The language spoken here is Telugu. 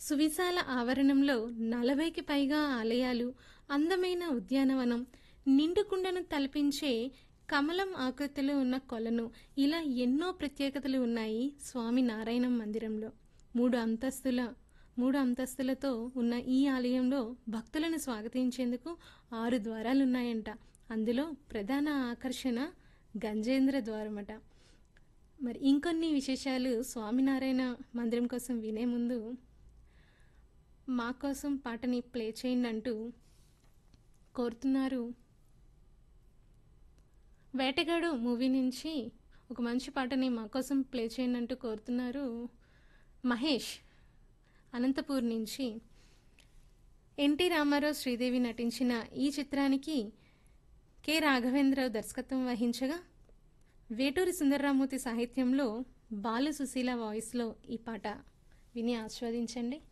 సువిశాల ఆవరణంలో నలభైకి పైగా ఆలయాలు అందమైన ఉద్యానవనం నిండుకుండను తలపించే కమలం ఆకృతిలో ఉన్న కొలను ఇలా ఎన్నో ప్రత్యేకతలు ఉన్నాయి స్వామి నారాయణం మందిరంలో మూడు అంతస్తుల మూడు అంతస్తులతో ఉన్న ఈ ఆలయంలో భక్తులను స్వాగతించేందుకు ఆరు ద్వారాలు ఉన్నాయంట అందులో ప్రధాన ఆకర్షణ గంజేంద్ర ద్వారమట మరి ఇంకొన్ని విశేషాలు స్వామినారాయణ మందిరం కోసం వినే ముందు మా కోసం పాటని ప్లే చేయండి అంటూ కోరుతున్నారు వేటగాడు మూవీ నుంచి ఒక మంచి పాటని మా కోసం ప్లే చేయండి అంటూ కోరుతున్నారు మహేష్ అనంతపూర్ నుంచి ఎన్టీ రామారావు శ్రీదేవి నటించిన ఈ చిత్రానికి కె రాఘవేంద్రరావు దర్శకత్వం వహించగా వేటూరి సుందరరామూర్తి సాహిత్యంలో బాలు సుశీల వాయిస్లో ఈ పాట విని ఆస్వాదించండి